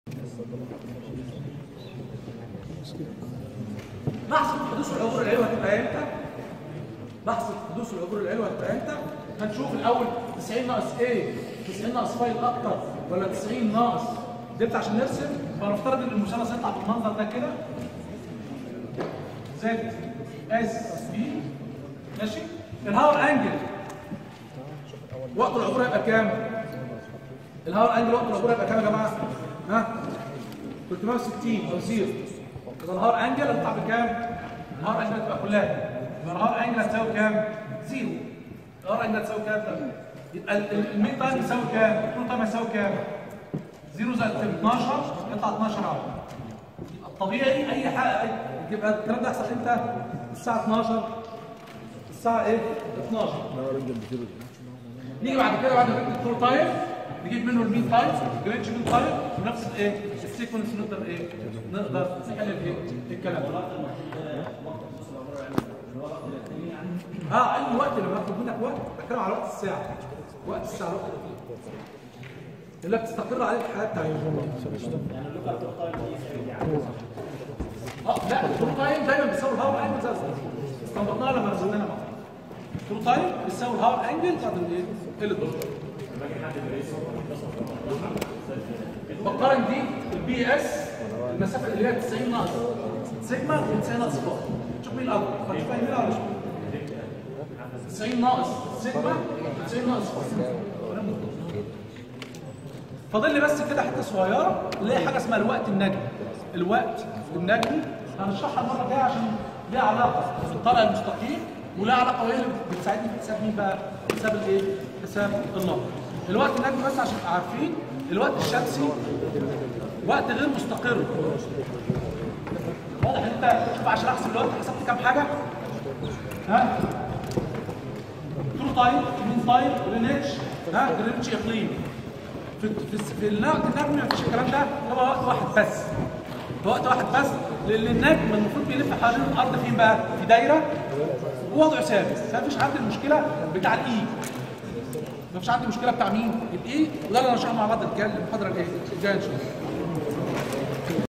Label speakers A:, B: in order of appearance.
A: لحظه حدوث العبور العلوي هتبقى امتى؟ لحظه حدوث العبور العلوي هتبقى امتى؟ هنشوف الاول 90 ناقص ايه؟ 90 ناقص فايل اكتر ولا 90 ناقص دلتا عشان نرسم فنفترض ان المثلث يطلع بالمنظر ده كده زد اس بي ماشي الهاور انجل وقت العبور هيبقى كام؟ الهاور انجل وقت العبور هيبقى كام يا جماعه؟ ها؟ 360 او زيرو يبقى الهاور انجل هتطلع بكام؟ الهاور انجل هتبقى كلها يبقى الهاور انجل هتساوي كام؟ زيرو الهاور انجل هتساوي كام؟ يبقى ال- ال- الميد تايم يساوي كام؟ الكرو تايم يساوي كام؟ زيرو زائد 12 يطلع 12 عقرب يبقى الطبيعي اي حاجه يبقى الكلام ده يحصل امتى؟ الساعه 12 الساعه ايه؟ 12 نيجي بعد كده بعد ما نكتب الكرو تايم نجيب منه المين تايم جريتش مين تايم ونفس الايه؟ السيكونس نقدر ايه؟ نقدر نحل الايه؟ الكلام ده اه اي وقت لما باخد منك وقت بتكلم على وقت الساعه وقت الساعه وقت اللي بتستقر عليه الحياه بتاعتك اه لا الترو تايم دايما بيساوي الهاور انجل زي استنبطناها لما نزلنا مع بعض الترو تايم بيساوي الهاور انجل بعد الايه؟ ال الدولار بقارن دي البي اس المسافه اللي هي 90 ناقص سيجما و90 ناقص فوق شوف مين الاكبر هتشوف مين ولا مش 90 ناقص سيجما 90 ناقص فوق فاضل لي بس كده حته صغيره اللي هي حاجه اسمها الوقت النجمي الوقت النجمي هنشرحها المره الجايه عشان ليها علاقه بالطلع المستقيم ولها علاقه وهي اللي بتساعدني في حساب مين بقى؟ حساب الايه؟ حساب النهر. الوقت النجمي بس عشان تبقوا عارفين الوقت الشمسي وقت غير مستقر. واضح ان انت شوف عشان احسب الوقت حسبت كام حاجه؟ ها؟ ترو تايم مين تايم جرينتش ها جرينتش اقليم في في في الوقت النجمي مفيش الكلام ده هو وقت واحد بس في وقت واحد بس لان النجم المفروض بيلف حوالين الارض فين بقى؟ في دايره ووضعه ثابت فمفيش عندي المشكله بتاع الاي مفيش عندي مشكله بتاع مين؟ الاي وده اللي هنشرحه مع بعض الجاي المحاضره الايه؟ الجايه ان شاء الله